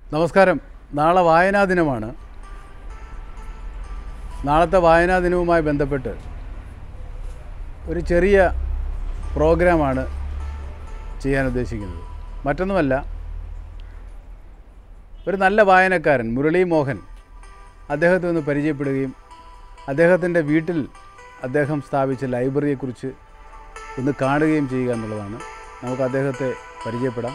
നമസ്കാരം നാളെ വായനാ ദിനമാണ് നാളത്തെ വായനാ ദിനവുമായി ബന്ധപ്പെട്ട് ഒരു ചെറിയ പ്രോഗ്രാമാണ് ചെയ്യാൻ ഉദ്ദേശിക്കുന്നത് മറ്റൊന്നുമല്ല ഒരു നല്ല വായനക്കാരൻ മുരളി മോഹൻ അദ്ദേഹത്തെ ഒന്ന് പരിചയപ്പെടുകയും അദ്ദേഹത്തിൻ്റെ വീട്ടിൽ അദ്ദേഹം സ്ഥാപിച്ച ലൈബ്രറിയെക്കുറിച്ച് ഒന്ന് കാണുകയും ചെയ്യുക എന്നുള്ളതാണ് നമുക്ക് അദ്ദേഹത്തെ പരിചയപ്പെടാം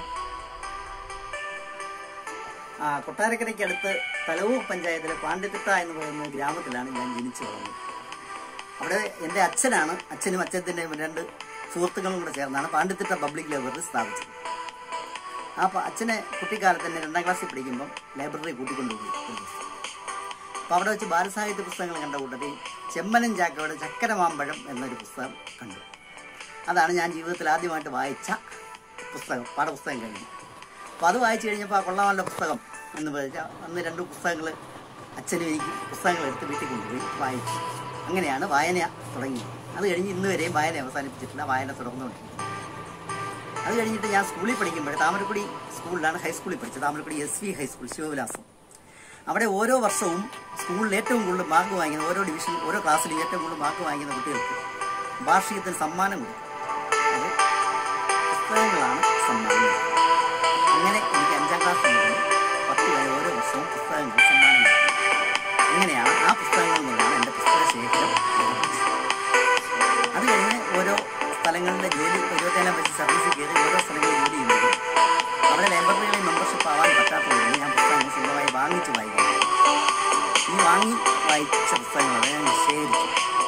ആ കൊട്ടാരക്കരയ്ക്ക് അടുത്ത് തലവൂർ പഞ്ചായത്തിലെ പാണ്ഡിത്തിട്ട എന്ന് പറയുന്ന ഗ്രാമത്തിലാണ് ഞാൻ ജനിച്ചു വളർന്നത് അവിടെ എൻ്റെ അച്ഛനാണ് അച്ഛനും അച്ഛത്തിൻ്റെയും രണ്ട് സുഹൃത്തുക്കളും കൂടെ ചേർന്നാണ് പാണ്ഡിത്തിട്ട പബ്ലിക് ലൈബ്രറി സ്ഥാപിച്ചത് ആ പ- അച്ഛനെ കുട്ടിക്കാലത്ത് തന്നെ രണ്ടാം ക്ലാസ്സിൽ പഠിക്കുമ്പം ലൈബ്രറി കൂട്ടിക്കൊണ്ടുപോയി ഒരു ദിവസം അപ്പോൾ അവിടെ വെച്ച് ബാലസാഹിത്യ പുസ്തകങ്ങൾ കണ്ട കൂട്ടത്തിൽ ചെമ്മനം ചാക്കയുടെ ചക്കരമാമ്പഴം എന്നൊരു പുസ്തകം കണ്ടു അതാണ് ഞാൻ ജീവിതത്തിൽ ആദ്യമായിട്ട് വായിച്ച പുസ്തകം പാഠപുസ്തകം കഴിഞ്ഞു അപ്പോൾ അത് വായിച്ചു കഴിഞ്ഞപ്പോൾ ആ കൊള്ളാമല്ല പുസ്തകം എന്ന് പറഞ്ഞാൽ അന്ന് രണ്ട് പുസ്തകങ്ങൾ അച്ഛനും എനിക്ക് പുസ്തകങ്ങൾ എടുത്ത് വീട്ടിൽ കൊണ്ടുപോയി വായിച്ചു അങ്ങനെയാണ് വായന തുടങ്ങിയത് അത് കഴിഞ്ഞ് ഇന്ന് വരെയും വായന അവസാനിപ്പിച്ചിട്ടില്ല വായന തുടർന്നുകൊണ്ടിരിക്കുന്നു അത് കഴിഞ്ഞിട്ട് ഞാൻ സ്കൂളിൽ പഠിക്കുമ്പോൾ താമരക്കുടി സ്കൂളിലാണ് ഹൈസ്കൂളിൽ പഠിച്ചത് Thamarakkudy S V high school Sivavilasam അവിടെ ഓരോ വർഷവും സ്കൂളിൽ ഏറ്റവും കൂടുതൽ മാർക്ക് വാങ്ങിക്കുന്ന ഓരോ ഡിവിഷൻ ഓരോ ക്ലാസ്സിലും ഏറ്റവും കൂടുതൽ മാർക്ക് വാങ്ങിക്കുന്ന കുട്ടികൾക്ക് വാർഷികത്തിന് സമ്മാനം കൊടുക്കും അത് പുസ്തകങ്ങളാണ് സമ്മാനം അങ്ങനെ എനിക്ക് അഞ്ചാം ക്ലാസ് മുതൽ പത്ത് വരെ ഓരോ വർഷവും പുസ്തകങ്ങൾ സമ്മാനം കിട്ടി. അങ്ങനെയാണ് ആ പുസ്തകങ്ങളിൽ നിന്നാണ് എൻ്റെ പുസ്തക ശേഖരം ആരംഭിച്ചത്. അത് കഴിഞ്ഞ് ഓരോ സ്ഥലങ്ങളിലെ ജോലി ഇരുപത്തേഴാം വെച്ച് സർവീസിൽ കയറി ഓരോ സ്ഥലങ്ങളിൽ ജോലി ചെയ്യുമ്പോൾ അവിടെ ലൈബ്രറികളിൽ മെമ്പർഷിപ്പ് ആവാൻ പറ്റാത്തതുകൊണ്ട് ഞാൻ പുസ്തകങ്ങൾ സ്വന്തമായി വാങ്ങിച്ച് വായിക്കും ഈ വാങ്ങി വായിച്ച പുസ്തകങ്ങളെ ഞാൻ ശേഖരിച്ചു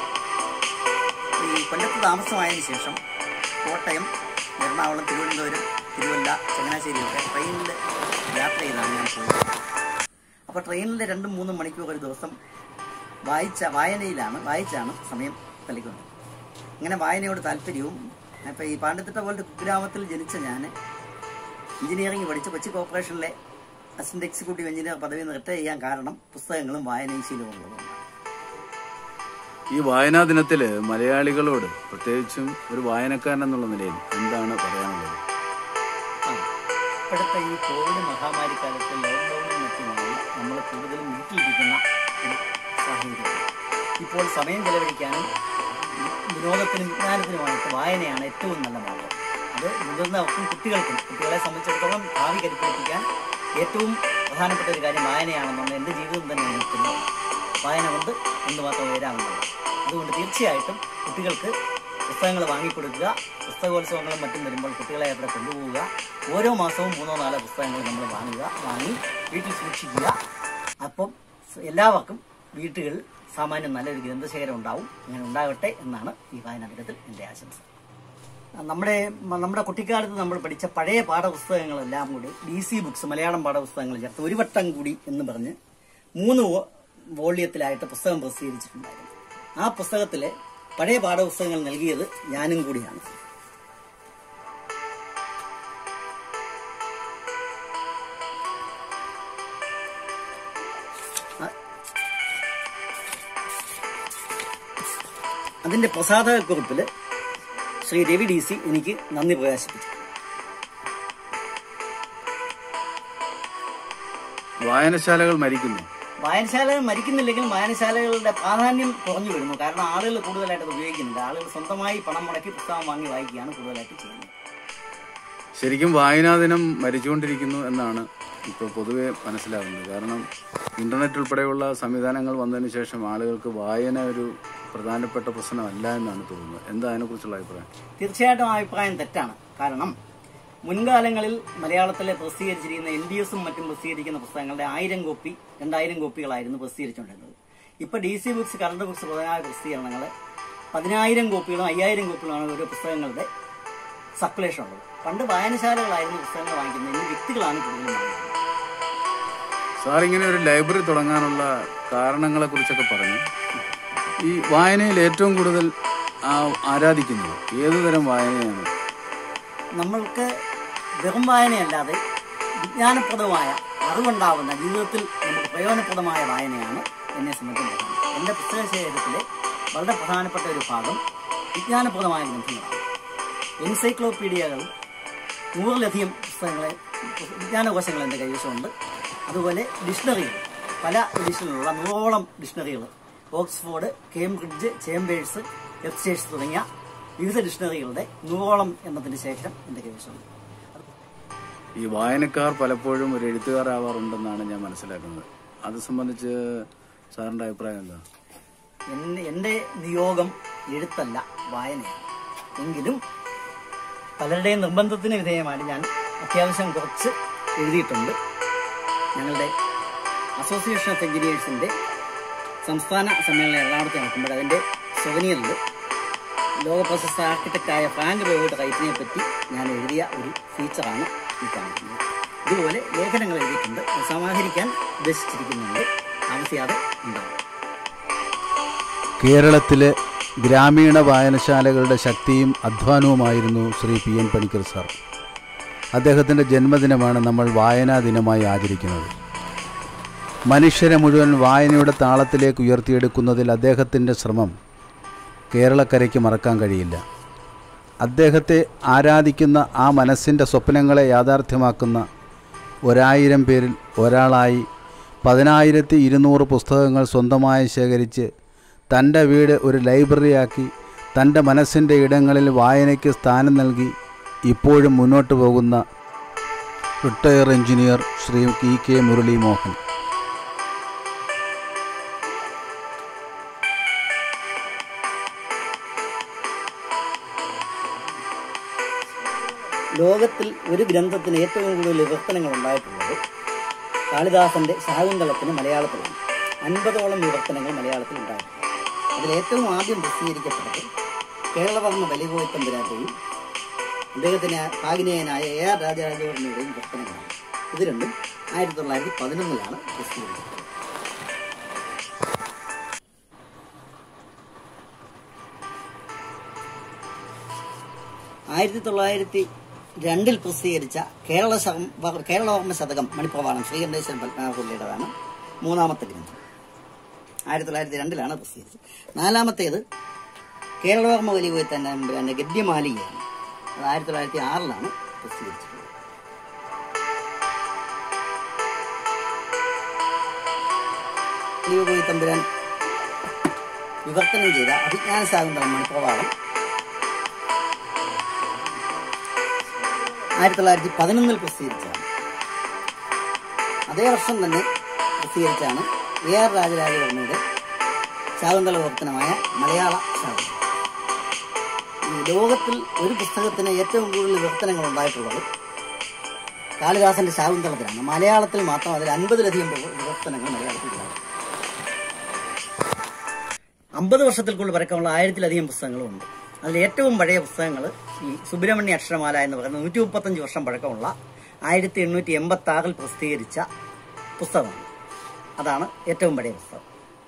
ഈ കൊല്ലത്ത് താമസമായതിനു ശേഷം കോട്ടയം എറണാകുളം തിരുവനന്തപുരം തിരുവല്ല ചങ്ങനാശ്ശേരിയൊക്കെ ട്രെയിനിൽ യാത്ര ചെയ്താണ് ഞാൻ പോയത് അപ്പോൾ ട്രെയിനിൽ രണ്ടും മൂന്നും മണിക്കൂർ ഒരു ദിവസം വായിച്ച വായനയിലാണ് വായിച്ചാണ് സമയം തള്ളിക്കൊണ്ട് അങ്ങനെ വായനയോട് താല്പര്യവും അപ്പോൾ ഈ പാണ്ഡിത്തിട്ട പോലത്തെ കുഗ്രാമത്തിൽ ജനിച്ച ഞാൻ എഞ്ചിനീയറിംഗ് പഠിച്ച് കൊച്ചി കോർപ്പറേഷനിലെ അസിസ്റ്റന്റ് എക്സിക്യൂട്ടീവ് എഞ്ചിനീയർ പദവി റിട്ടയർ ചെയ്യാൻ കാരണം പുസ്തകങ്ങളും വായനയും ശീലമുള്ളതുകൊണ്ട് ഈ വായനാ ദിനത്തിൽ മലയാളികളോട് പ്രത്യേകിച്ചും ഒരു വായനക്കാരൻ എന്നുള്ള നിലയിൽ എന്താണ് പറയാനുള്ളത് ആ. ഇപ്പോഴത്തെ ഈ കോവിഡ് മഹാമാരി കാലത്ത് ലോക്ക്ഡൌണിനും മറ്റുമായി നമ്മൾ കൂടുതലും വീട്ടിലിരിക്കുന്ന ഒരു സാഹചര്യം ഇപ്പോൾ സമയം ചെലവഴിക്കാനും വിനോദത്തിനും വിജ്ഞാനത്തിനുമായിട്ട് വായനയാണ് ഏറ്റവും നല്ല മാർഗം അത് മുതിർന്നവർക്കും കുട്ടികൾക്കും കുട്ടികളെ സംബന്ധിച്ചിടത്തോളം ഭാവി കരുപ്പിടിപ്പിക്കാൻ ഏറ്റവും പ്രധാനപ്പെട്ട ഒരു കാര്യം വായനയാണെന്നുള്ള എൻ്റെ ജീവിതം തന്നെ നിൽക്കുന്നു വായന കൊണ്ട് എന്തുമാത്രം ഉയരാമെന്നുള്ളത് അതുകൊണ്ട് തീർച്ചയായിട്ടും കുട്ടികൾക്ക് പുസ്തകങ്ങൾ വാങ്ങിക്കൊടുക്കുക പുസ്തകോത്സവങ്ങളും മറ്റും വരുമ്പോൾ കുട്ടികളെ അവിടെ കൊണ്ടുപോവുക ഓരോ മാസവും മൂന്നോ നാലോ പുസ്തകങ്ങൾ നമ്മൾ വാങ്ങുക വാങ്ങി വീട്ടിൽ സൂക്ഷിക്കുക അപ്പം എല്ലാവർക്കും വീട്ടുകളിൽ സാമാന്യം നല്ലൊരു ഗ്രന്ഥശേഖരം ഉണ്ടാവും അങ്ങനെ ഉണ്ടാകട്ടെ എന്നാണ് ഈ വായനാ ദിനത്തിൽ എൻ്റെ ആശംസ നമ്മുടെ നമ്മുടെ കുട്ടിക്കാലത്ത് നമ്മൾ പഠിച്ച പഴയ പാഠപുസ്തകങ്ങളെല്ലാം കൂടി ഡി സി ബുക്സ് മലയാളം പാഠപുസ്തകങ്ങൾ ചേർത്ത് ഒരു വട്ടം കൂടി എന്ന് പറഞ്ഞ് മൂന്ന് വോ- വോള്യത്തിലായിട്ട് പുസ്തകം പ്രസിദ്ധീകരിച്ചിട്ടുണ്ടായിരുന്നു ആ പുസ്തകത്തിലെ പഴയ പാഠപുസ്തകങ്ങൾ നൽകിയത് ഞാനും കൂടിയാണ് അ- അതിന്റെ പ്രസാധകക്കുറിപ്പില് ശ്രീ രവി ഡി സി എനിക്ക് നന്ദി പ്രകാശിപ്പിച്ചു വായനശാലകൾ മരിക്കുന്നു വായനശാലകൾ മരിക്കുന്നില്ലെങ്കിൽ വായനശാലകളുടെ പ്രാധാന്യം കുറഞ്ഞു വരുന്നു കാരണം ആളുകൾ കൂടുതലായിട്ട് അത് ഉപയോഗിക്കുന്നില്ല ആളുകൾ സ്വന്തമായി പണം മുടക്കി പുസ്തകം വാങ്ങി വായിക്കുകയാണ് കൂടുതലായിട്ട് ചെയ്യുന്നത് ശരിക്കും വായനാ ദിനം മരിച്ചുകൊണ്ടിരിക്കുന്നു എന്നാണ് ഇപ്പോൾ പൊതുവെ മനസ്സിലാകുന്നത് കാരണം ഇന്റർനെറ്റ് ഉൾപ്പെടെയുള്ള സംവിധാനങ്ങൾ വന്നതിന് ശേഷം ആളുകൾക്ക് വായന ഒരു പ്രധാനപ്പെട്ട പ്രശ്നമല്ല എന്നാണ് തോന്നുന്നത് എന്താ അതിനെക്കുറിച്ചുള്ള അഭിപ്രായം തീർച്ചയായിട്ടും ആ അഭിപ്രായം തെറ്റാണ് കാരണം മുൻകാലങ്ങളിൽ മലയാളത്തിലെ പ്രസിദ്ധീകരിച്ചിരിക്കുന്ന എൻ ഡി എസും മറ്റും പ്രസിദ്ധീകരിക്കുന്ന പുസ്തകങ്ങളുടെ ആയിരം കോപ്പി രണ്ടായിരം കോപ്പികളായിരുന്നു പ്രസിദ്ധീകരിച്ചുകൊണ്ടിരുന്നത് ഇപ്പൊ D C books current books പ്രധാന പ്രസിദ്ധീകരണങ്ങൾ പതിനായിരം കോപ്പികളും അയ്യായിരം കോപ്പികളുമാണ് ഓരോ പുസ്തകങ്ങളുടെ സർക്കുലേഷൻ ഉള്ളത് പണ്ട് വായനശാലകളായിരുന്നു പുസ്തകങ്ങൾ വാങ്ങിക്കുന്നത് ഇന്ന് വ്യക്തികളാണ് കൂടുതലും വാങ്ങിക്കുന്നത് സാർ ഇങ്ങനെ ഒരു ലൈബ്രറി തുടങ്ങാനുള്ള കാരണങ്ങളെ കുറിച്ചൊക്കെ പറഞ്ഞു ഈ വായനയിൽ ഏറ്റവും കൂടുതൽ ആ- ആരാധിക്കുന്നത് ഏതു തരം വായനയാണ് നമ്മൾക്ക് വെറും വായനയല്ലാതെ വിജ്ഞാനപ്രദമായ അറിവുണ്ടാവുന്ന ജീവിതത്തിൽ നമുക്ക് പ്രയോജനപ്രദമായ വായനയാണ് എന്നെ സംബന്ധിച്ചിടത്തോളം എൻ്റെ പുസ്തക ശേഖരത്തിലെ വളരെ പ്രധാനപ്പെട്ട ഒരു ഭാഗം വിജ്ഞാനപ്രദമായ ഗ്രന്ഥങ്ങളാണ് എൻസൈക്ലോപീഡിയകളും നൂറിലധികം പുസ്തകങ്ങളെ വിജ്ഞാനകോശങ്ങൾ എൻ്റെ കൈവശമുണ്ട് അതുപോലെ ഡിക്ഷണറികൾ പല എഡിഷനിലുള്ള നൂറോളം ഡിക്ഷണറികൾ ഓക്സ്ഫോർഡ് കേംബ്രിഡ്ജ് ചേംബേഴ്സ് വെബ്സ്റ്റേഴ്സ് തുടങ്ങിയ വിവിധ ഡിക്ഷണറികളുടെ നൂറോളം എണ്ണത്തിന്റെ ശേഖരം എന്റെ കൈവശമുണ്ട് ഈ വായനക്കാർ പലപ്പോഴും ഒരു എഴുത്തുകാരാവാറുണ്ടെന്നാണ് ഞാൻ മനസ്സിലാക്കുന്നത് അത് സംബന്ധിച്ച് സാറിന്റെ അഭിപ്രായം എന്താ എന്നെ എൻ്റെ നിയോഗം എഴുത്തല്ല വായനയാണ് എങ്കിലും പലരുടെയും നിർബന്ധത്തിന് വിധേയമായിട്ട് ഞാൻ അത്യാവശ്യം കുറച്ച് എഴുതിയിട്ടുണ്ട് ഞങ്ങളുടെ അസോസിയേഷൻ ഓഫ് എഞ്ചിനീയേഴ്സിൻ്റെ സംസ്ഥാന സമ്മേളനം എറണാകുളത്ത് നടക്കുമ്പോൾ അതിൻ്റെ സൊവനിയറിൽ ലോക പ്രശസ്ത ആർക്കിടെക്റ്റായ ഫ്രാങ്ക് ലോയുടെ റൈറ്റിനെ പറ്റി ഞാൻ എഴുതിയ ഒരു ഫീച്ചറാണ് ഈ കാണിക്കുന്നത് ഇതുപോലെ ലേഖനങ്ങൾ എഴുതിയിട്ടുണ്ട് അത് സമാഹരിക്കാൻ ഉദ്ദേശിച്ചിരിക്കുന്നുണ്ട് താമസിയാതെ ഉണ്ടാകും കേരളത്തിലെ ഗ്രാമീണ വായനശാലകളുടെ ശക്തിയും അധ്വാനവുമായിരുന്നു Shri P N Panicker sir അദ്ദേഹത്തിൻ്റെ ജന്മദിനമാണ് നമ്മൾ വായനാ ദിനമായി ആചരിക്കുന്നത് മനുഷ്യരെ മുഴുവൻ വായനയുടെ താളത്തിലേക്ക് ഉയർത്തിയെടുക്കുന്നതിൽ അദ്ദേഹത്തിൻ്റെ ശ്രമം കേരളക്കരയ്ക്ക് മറക്കാൻ കഴിയില്ല അദ്ദേഹത്തെ ആരാധിക്കുന്ന ആ മനസ്സിൻ്റെ സ്വപ്നങ്ങളെ യാഥാർത്ഥ്യമാക്കുന്ന ഒരായിരം പേരിൽ ഒരാളായി പതിനായിരത്തി ഇരുന്നൂറ് പുസ്തകങ്ങൾ സ്വന്തമായി ശേഖരിച്ച് തൻ്റെ വീട് ഒരു ലൈബ്രറിയാക്കി തൻ്റെ മനസ്സിൻ്റെ ഇടങ്ങളിൽ വായനയ്ക്ക് സ്ഥാനം നൽകി ഇപ്പോഴും മുന്നോട്ട് പോകുന്ന retire engineer Shri E K Murali Mohan ലോകത്തിൽ ഒരു ഗ്രന്ഥത്തിന് ഏറ്റവും കൂടുതൽ വിവർത്തനങ്ങൾ ഉണ്ടായിട്ടുള്ളത് കാളിദാസന്റെ ശാകുന്തളത്തിന് മലയാളത്തിലാണ് അൻപതോളം വിവർത്തനങ്ങൾ മലയാളത്തിൽ ഉണ്ടായിട്ടുണ്ട് അതിൽ ഏറ്റവും ആദ്യം പ്രസിദ്ധീകരിക്കപ്പെട്ടത് കേരളവർമ്മ വലികോയത്തമ്പുരാന്റെയും അദ്ദേഹത്തിന് ഭാഗ്നേയനായ എ ആർ രാജരാജവർമ്മയുടെയും വിവർത്തനങ്ങളാണ് ഇത് രണ്ടും ആയിരത്തി തൊള്ളായിരത്തി പതിനൊന്നിലാണ് പ്രസിദ്ധീകരിച്ചത് ആയിരത്തി തൊള്ളായിരത്തി രണ്ടിൽ പ്രസിദ്ധീകരിച്ച കേരള ശകം- വ- കേരളവർമ്മ ശതകം മണിപ്രവാണം ശ്രീകണ്ഠേശ്വരൻ പത്മനാഭപിള്ളയുടേതാണ് മൂന്നാമത്തെ ഗ്രന്ഥം ആയിരത്തി തൊള്ളായിരത്തി രണ്ടിലാണ് പ്രസിദ്ധീകരിച്ചത് നാലാമത്തേത് കേരളവർമ്മ വലിയ പോയി തന്നെ പിന്നെ ഗദ്യമാലികയാണ് അത് ആയിരത്തി തൊള്ളായിരത്തി ആറിലാണ് പ്രസിദ്ധീകരിച്ചത് വലിയ പോയി തമ്പുരാൻ വിവർത്തനം ചെയ്ത അഭിജ്ഞാന ശാകുന്തളം മണിപ്രവാളം ആയിരത്തി തൊള്ളായിരത്തി പതിനൊന്നിൽ പ്രസിദ്ധീകരിച്ചതാണ് അതേ വർഷം തന്നെ പ്രസിദ്ധീകരിച്ചാണ് എ ആർ രാജരാജവർമ്മയുടെ ശാകുന്തള വിവർത്തനമായ മലയാള ശാകുന്തളം ഈ ലോകത്തിൽ ഒരു പുസ്തകത്തിന് ഏറ്റവും കൂടുതൽ വിവർത്തനങ്ങൾ ഉണ്ടായിട്ടുള്ളത് കാളിദാസന്റെ ശാകുന്തളത്തിലാണ് മലയാളത്തിൽ മാത്രം അതിൽ അൻപതിലധികം വിവർത്തനങ്ങൾ മലയാളത്തിലുണ്ടായി അമ്പത് വർഷത്തിൽ കൂടുതൽ പഴക്കമുള്ള ആയിരത്തിലധികം പുസ്തകങ്ങളും ഉണ്ട് അതിൽ ഏറ്റവും പഴയ പുസ്തകങ്ങൾ ഈ സുബ്രഹ്മണ്യ അക്ഷരമാല എന്ന് പറയുന്ന നൂറ്റി മുപ്പത്തഞ്ച് വർഷം പഴക്കമുള്ള ആയിരത്തി എണ്ണൂറ്റി എൺപത്തി ആറിൽ പ്രസിദ്ധീകരിച്ച പുസ്തകമാണ് അതാണ് ഏറ്റവും പഴയ പുസ്തകം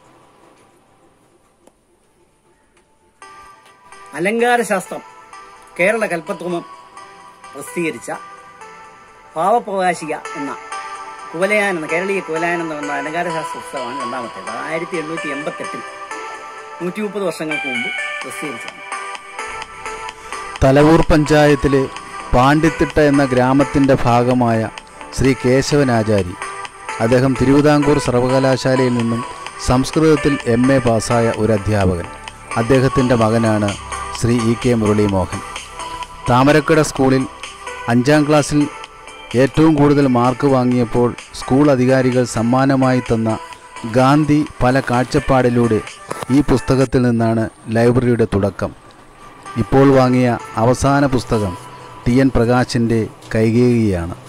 അലങ്കാരശാസ്ത്രം കേരള കൽപ്പത്വമം പ്രസിദ്ധീകരിച്ച പാവപ്രകാശിക എന്ന കുവലയാൻ എന്ന കേരളീയ കുവലയാൻ എന്ന അലങ്കാരശാസ്ത്ര പുസ്തകമാണ് രണ്ടാമത്തേത് ആയിരത്തി എണ്ണൂറ്റി എൺപത്തെട്ടിൽ നൂറ്റി മുപ്പത് വർഷങ്ങൾക്ക് മുമ്പ് പ്രസിദ്ധീകരിച്ചതാണ് തലവൂർ പഞ്ചായത്തിലെ പാണ്ടിത്തിട്ട എന്ന ഗ്രാമത്തിൻ്റെ ഭാഗമായ ശ്രീ കേശവനാചാരി അദ്ദേഹം തിരുവിതാംകൂർ സർവകലാശാലയിൽ നിന്നും സംസ്കൃതത്തിൽ എം എ പാസ്സായ ഒരു അധ്യാപകൻ അദ്ദേഹത്തിൻ്റെ മകനാണ് ശ്രീ ഇ കെ മുരളി മോഹൻ താമരക്കട സ്കൂളിൽ അഞ്ചാം ക്ലാസ്സിൽ ഏറ്റവും കൂടുതൽ മാർക്ക് വാങ്ങിയപ്പോൾ സ്കൂൾ അധികാരികൾ സമ്മാനമായി തന്ന ഗാന്ധി പല കാഴ്ചപ്പാടിലൂടെ ഈ പുസ്തകത്തിൽ നിന്നാണ് ലൈബ്രറിയുടെ തുടക്കം ഇപ്പോൾ വാങ്ങിയ അവസാന പുസ്തകം ടി എൻ പ്രകാശിൻ്റെ കൈകേകിയാണ്